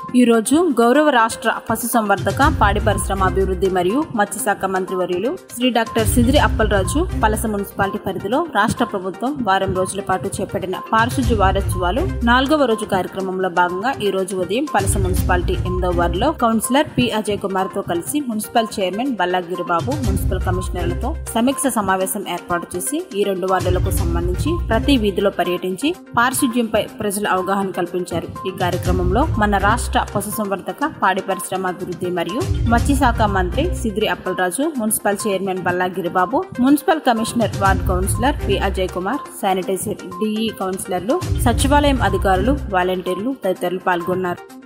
ఈ రోజు గౌరవ రాష్ట్ర పశుసంవర్ధక పాడి పరిశ్రమ అభివృద్ధి మరియు మత్స్యశాఖ మంత్రి వర్యులు శ్రీ డాక్టర్ సిదిరి అప్పలరాజు పలస మున్సిపాలిటీ పరిధిలో రాష్ట్ర ప్రభుత్వం వారం రోజుల పాటు చేపట్టిన పారిశుధ్య వారోత్సవాలు నాలుగవ రోజు కార్యక్రమంలో భాగంగా ఈ రోజు ఉదయం పలస మున్సిపాలిటీ ఎనిమిదవ వార్డులో కౌన్సిలర్ పి అజయ్ కుమార్ తో కలిసి municipal chairman Ballagiri Babu municipal కమిషనర్లతో సమీక్ష సమావేశం ఏర్పాటు చేసి ఈ రెండు వార్డులకు సంబంధించి ప్రతి వీధిలో పర్యటించి పారిశుధ్యంపై ప్రజల అవగాహన కల్పించారు ఈ కార్యక్రమంలో మన రాష్ట్ర పశుసంవర్ధక పాడి పరిశ్రమ అభివృద్ధి మరియు మత్స్యశాఖ మంత్రి Sidiri Appalaraju municipal chairman Ballagiri Babu municipal commissioner ward councillor P Ajay Kumar sanitizer DE కౌన్సిలర్లు సచివాలయం అధికారులు వాలంటీర్లు తదితరులు పాల్గొన్నారు